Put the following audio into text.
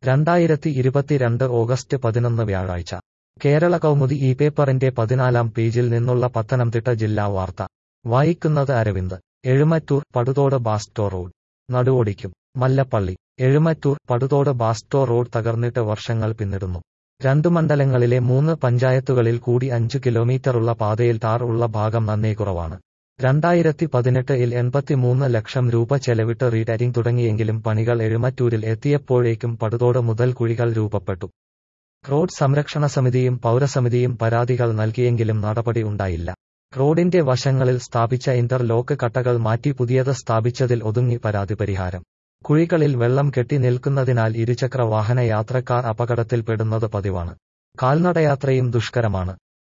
രണ്ടായിരത്തി ഇരുപത്തിരണ്ട് ഓഗസ്റ്റ് പതിനൊന്ന് വ്യാഴാഴ്ച കേരള കൗമുദി ഈ പേപ്പറിന്റെ പതിനാലാം പേജിൽ നിന്നുള്ള പത്തനംതിട്ട ജില്ലാ വാർത്ത വായിക്കുന്നത് അരവിന്ദ് എഴുമറ്റൂർ പടുതോട് ബാസ്റ്റോ റോഡ് നടുവൊടിക്കും മല്ലപ്പള്ളി എഴുമറ്റൂർ പടുതോട് ബാസ്റ്റോ റോഡ് തകർന്നിട്ട് വർഷങ്ങൾ പിന്നിടുന്നു രണ്ടു മണ്ഡലങ്ങളിലെ മൂന്ന് പഞ്ചായത്തുകളിൽ കൂടി അഞ്ചു കിലോമീറ്ററുള്ള പാതയിൽ ടാർ ഉള്ള ഭാഗം നന്നേ കുറവാണ് രണ്ടായിരത്തി പതിനെട്ടിൽ എൺപത്തിമൂന്ന് ലക്ഷം രൂപ ചെലവിട്ട് റീടാരിംഗ് തുടങ്ങിയെങ്കിലും പണികൾ എഴുമറ്റൂരിൽ എത്തിയപ്പോഴേക്കും പടുതോട് മുതൽ കുഴികൾ രൂപപ്പെട്ടു റോഡ് സംരക്ഷണ സമിതിയും പൗരസമിതിയും പരാതികൾ നൽകിയെങ്കിലും നടപടി ഉണ്ടായില്ല റോഡിന്റെ വശങ്ങളിൽ സ്ഥാപിച്ച ഇന്റർലോക്ക് കട്ടകൾ മാറ്റി പുതിയത് സ്ഥാപിച്ചതിൽ ഒതുങ്ങി പരാതി പരിഹാരം കുഴികളിൽ വെള്ളം കെട്ടി നിൽക്കുന്നതിനാൽ ഇരുചക്ര വാഹന യാത്രക്കാർ അപകടത്തിൽപ്പെടുന്നത് പതിവാണ് കാൽനടയാത്രയും ദുഷ്കരമാണ്